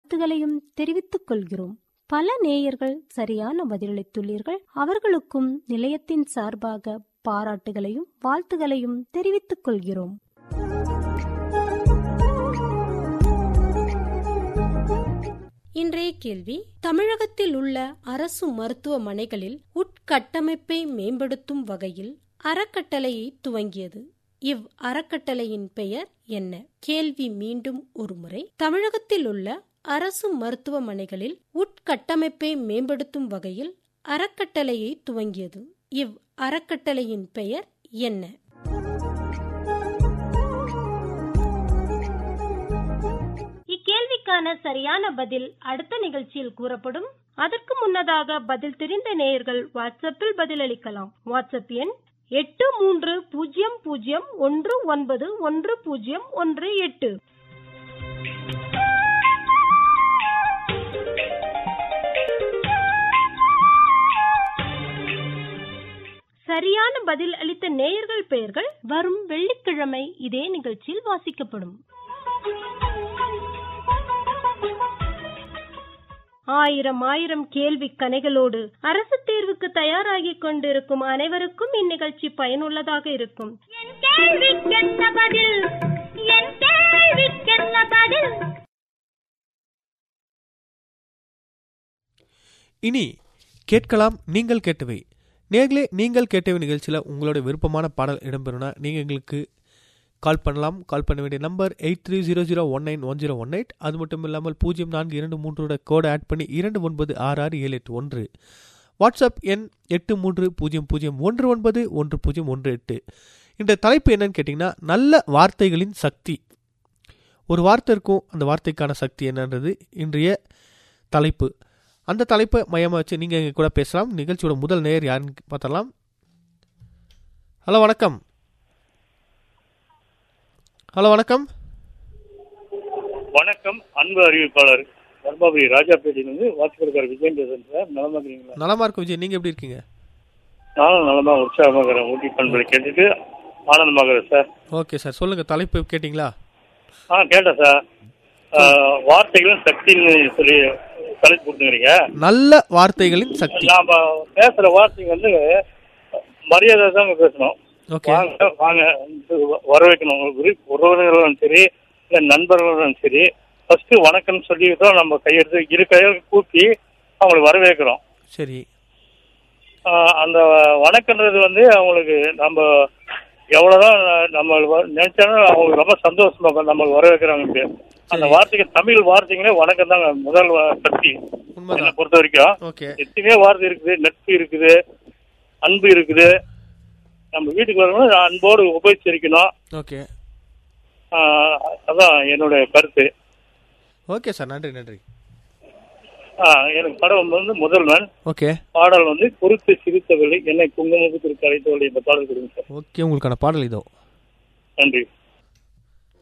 வாழ்த்துகளையும் தெரிவித்துக் கொள்கிறோம் பல நேயர்கள் சரியான பதிலளித்துள்ளீர்கள் அவர்களுக்கும் நிலையத்தின் சார்பாக பாராட்டுகளையும் வாழ்த்துகளையும் தெரிவித்துக் கொள்கிறோம் இன்றைய கேள்வி தமிழகத்தில் உள்ள அரசு மருத்துவமனைகளில் உட்கட்டமைப்பை மேம்படுத்தும் வகையில் அறக்கட்டளையை துவங்கியது இவ் அறக்கட்டளையின் பெயர் என்ன கேள்வி மீண்டும் ஒருமுறை தமிழகத்தில் உள்ள அரசு மருத்துவமனைகளில் உட்கட்டமைப்பை மேம்படுத்தும் வகையில் அறக்கட்டளையை துவங்கியது இவ் அறக்கட்டளையின் பெயர் என்ன இக்கேள்விக்கான சரியான பதில் அடுத்த நிகழ்ச்சியில் கூறப்படும் அதற்கு முன்னதாக பதில் தெரிந்த நேயர்கள் வாட்ஸ்அப்பில் பதிலளிக்கலாம் வாட்ஸ்அப் எண் எட்டு மூன்று பூஜ்ஜியம் பூஜ்ஜியம் ஒன்று ஒன்பது ஒன்று பூஜ்ஜியம் ஒன்று எட்டு சரியான பதில் அளித்த நேயர்கள் பெயர்கள் வரும் வெள்ளிக்கிழமை இதே நிகழ்ச்சியில் வாசிக்கப்படும் ஆயிரம் ஆயிரம் கேள்வி கணைகளோடு அரசு தேர்வுக்கு தயாராகிக் கொண்டிருக்கும் அனைவருக்கும் இந்நிகழ்ச்சி பயனுள்ளதாக இருக்கும் என் கேள்விக்கென்ன பதில் என் கேள்விக்கென்ன பதில் இனி கேட்கலாம் நீங்கள் கேட்டவை நேர்களே நீங்கள் கேட்டவை நிகழ்ச்சியில் உங்களோட விருப்பமான பாடல் இடம்பெறும்னா நீங்கள் எங்களுக்கு கால் பண்ணலாம் கால் பண்ண வேண்டிய number eight three zero zero one nine one zero one eight அது மட்டும் இல்லாமல் பூஜ்ஜியம் நான்கு இரண்டு மூன்றோட கோடை ஆட் பண்ணி இரண்டு ஒன்பது ஆறு ஆறு ஏழு எட்டு ஒன்று வாட்ஸ்அப் எண் எட்டு மூன்று பூஜ்ஜியம் பூஜ்ஜியம் ஒன்று ஒன்பது ஒன்று பூஜ்ஜியம் ஒன்று எட்டு இந்த தலைப்பு என்னன்னு கேட்டிங்கன்னா நல்ல வார்த்தைகளின் சக்தி ஒரு வார்த்தை இருக்கும் அந்த வார்த்தைக்கான சக்தி என்னன்றது இன்றைய தலைப்பு அந்த தலைப்பை மையமாக வச்சு நீங்கள் எங்கள் கூட பேசலாம் நிகழ்ச்சியோட முதல் நேயர் யாருன்னு பார்த்தலாம் ஹலோ வணக்கம் ஹலோ வணக்கம் வணக்கம் அன்பு அறிவிப்பாளர் தர்மபுரி ராஜாப்பேட்டையிலிருந்து வாட்சிப்படுக்கார் விஜயன் பேசுறேன் சார் நலமா இருக்கிறீங்களா நலமா இருக்கும் விஜய் நீங்கள் எப்படி இருக்கீங்க நானும் நலமா உற்சாகமாக இருக்கிறேன் ஊட்டி பண்பலை கேட்டுட்டு ஆனந்தமாகிறேன் சார் ஓகே சார் சொல்லுங்கள் தலைப்பு கேட்டிங்களா ஆ கேட்டேன் சார் ஆ, வார்த்தைகளும் சக்தின்னு சொல்லி தலைப்பு கொடுத்துக்கிறீங்க நல்ல வார்த்தைகளின் சக்தி நாம பேசுற வார்த்தைங்க வந்து மரியாதை தாங்க பேசணும் ஓகே வாங்க வாங்க வர வைக்கணும் உங்களுக்கு உறவினர்களும் சரி இல்லை நண்பர்களும் சரி ஃபர்ஸ்ட் வணக்கம்னு சொல்லி தான் நம்ம கையெடுத்து இரு கையில் கூப்பி அவங்களை வரவேற்கிறோம் சரி ஆஹ் அந்த வணக்கன்றது வந்து அவங்களுக்கு நம்ம எவ்வளவுதான் நம்ம வ- நினைச்சாலும் அவங்களுக்கு ரொம்ப சந்தோஷமா இருக்கும் நம்ம வரவேற்கிறாங்க அந்த சரி. வார்த்தைக்கு தமிழ் வார்த்தைங்களே வணக்கம் தாங்க முதல் வ- சக்தி என்னை உண்மைதான் பொறுத்த வரைக்கும் ஓகே எத்தனையோ வார்த்தை இருக்குது நட்பு இருக்குது அன்பு இருக்குது நம்ம வீட்டுக்கு வரணும் அன்போடு உபயோகிச்சிருக்கணும் ஓகே ஆஹ் அதான் என்னுடைய கருத்து ஓகே சார் நன்றி நன்றி ஆஹ் எனக்கு படம் வந்து முதல்வன் ஓகே பாடல் வந்து பொறுத்து சிரித்தவள்ளி என்னை குங்குமத்துக்கு அழைத்தவள்ளி இந்த பாடல் கொடுங்க சார் ஓகே உங்களுக்கான பாடல் இதோ நன்றி